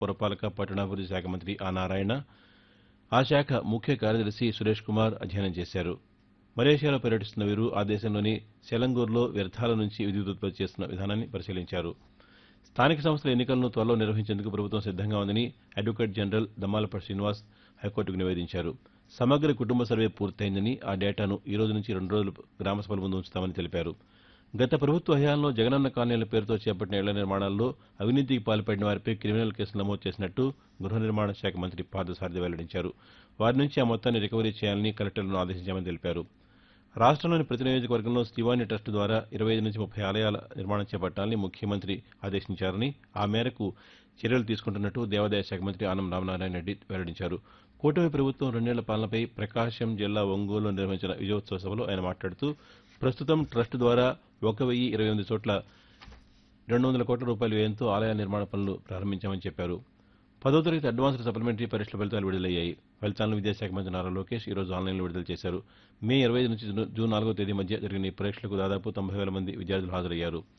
పురపాలక పట్టణాభివృద్ది శాఖ మంత్రి ఆ నారాయణ ఆ శాఖ ముఖ్య కార్యదర్శి సురేష్ కుమార్ అధ్యయనం చేశారు మలేషియాలో పర్యటిస్తున్న వీరు ఆ దేశంలోని సెలంగూర్లో వ్యర్థాల నుంచి విద్యుత్ ఉత్పత్తి చేస్తున్న విధానాన్ని పరిశీలించారు స్థానిక సంస్థల ఎన్నికలను త్వరలో నిర్వహించేందుకు ప్రభుత్వం సిద్దంగా ఉందని అడ్వకేట్ జనరల్ దమ్మాలపల్లి శ్రీనివాస్ హైకోర్టుకు నివేదించారు సమగ్ర కుటుంబ సర్వే పూర్తయిందని ఆ డేటాను ఈ రోజు నుంచి రెండు రోజులు గ్రామ సభల ముందు ఉంచుతామని తెలిపారు గత ప్రభుత్వ హయాంలో జగనన్న కాలనీల పేరుతో చేపట్టిన ఇళ్ల నిర్మాణాల్లో అవినీతికి పాల్పడిన వారిపై క్రిమినల్ కేసులు నమోదు చేసినట్టు గృహ నిర్మాణ శాఖ మంత్రి పార్థసారథి వెల్లడించారు వారి నుంచి ఆ మొత్తాన్ని రికవరీ చేయాలని కలెక్టర్లను ఆదేశించామని తెలిపారు రాష్ట్రంలోని ప్రతి నియోజకవర్గంలో శ్రీవాణి ట్రస్ట్ ద్వారా ఇరవై ఐదు నుంచి ముప్పై ఆలయాల నిర్మాణం చేపట్టాలని ముఖ్యమంత్రి ఆదేశించారని ఆ మేరకు చర్యలు తీసుకుంటున్నట్టు దేవాదాయ శాఖ మంత్రి ఆనం రామనారాయణ రెడ్డి వెల్లడించారు కూటమి ప్రభుత్వం రెండేళ్ల పాలనపై ప్రకాశం జిల్లా ఒంగోలులో నిర్వహించిన విజయోత్సవ సభలో ఆయన మాట్లాడుతూ ప్రస్తుతం ట్రస్ట్ ద్వారా ఒక వెయ్యి ఇరవై ఎనిమిది చోట్ల రెండు వందల కోట్ల రూపాయల వ్యయంతో ఆలయ నిర్మాణ పనులు ప్రారంభించామని చెప్పారు పదో తరగతి అడ్వాన్స్డ్ సప్లిమెంటరీ పరీక్షల ఫలితాలు విడుదలయ్యాయి ఫలితాలను విద్యాశాఖ మంత్రి నారా లోకేష్ ఈ రోజు ఆన్లైన్లో విడుదల చేశారు మే ఇరవై నుంచి జూన్ నాలుగో తేదీ మధ్య జరిగిన ఈ పరీక్షలకు దాదాపు తొంభై వేల మంది విద్యార్థులు హాజరయ్యారు